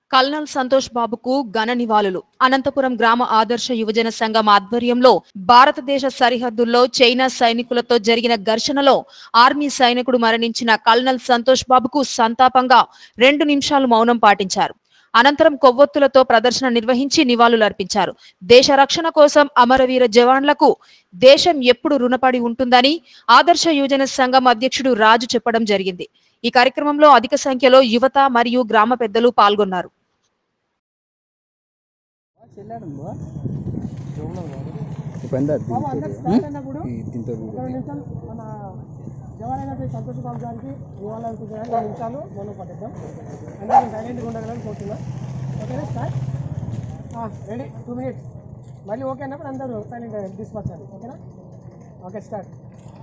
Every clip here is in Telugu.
కల్నల్ సంతోష్ బాబుకు ఘన నివాళులు అనంతపురం గ్రామ ఆదర్శ యువజన సంఘం ఆధ్వర్యంలో భారతదేశ సరిహద్దుల్లో చైనా సైనికులతో జరిగిన ఘర్షణలో ఆర్మీ సైనికుడు మరణించిన కల్నల్ సంతోష్ బాబుకు సంతాపంగా రెండు నిమిషాలు మౌనం పాటించారు అనంతరం కొవ్వొత్తులతో ప్రదర్శన నిర్వహించి నివాళులర్పించారు దేశ రక్షణ కోసం అమరవీర జవాన్లకు దేశం ఎప్పుడు రుణపడి ఉంటుందని ఆదర్శ యువజన సంఘం అధ్యక్షుడు రాజు చెప్పడం జరిగింది ఈ కార్యక్రమంలో అధిక సంఖ్యలో యువత మరియు గ్రామ పెద్దలు పాల్గొన్నారు దీంతో ఒక రెండు నిమిషాలు మన జవానైనటువంటి సంతోష్ బాబు గారికి ఇవ్వాలనుకుంటున్నాను రెండు నిమిషాలు మనం పట్టిద్దాం అందరం సైలెంట్గా ఉండగలని కోరుతున్నా ఓకేనా స్టార్ట్ రెడీ టూ మినిట్స్ మళ్ళీ ఓకే అన్నప్పుడు అందరూ సైలెంట్ డిస్పర్సండి ఓకేనా ఓకే స్టార్ట్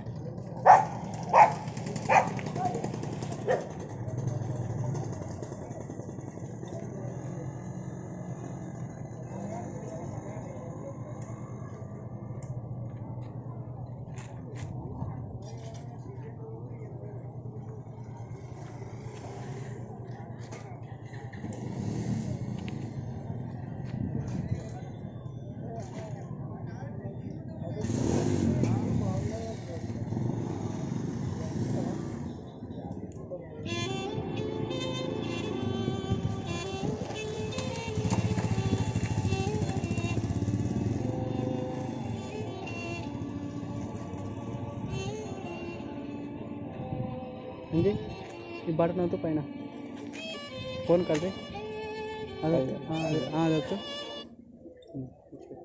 जी ये बटन तो पहना फोन कर दे अगर हाँ हाँ तो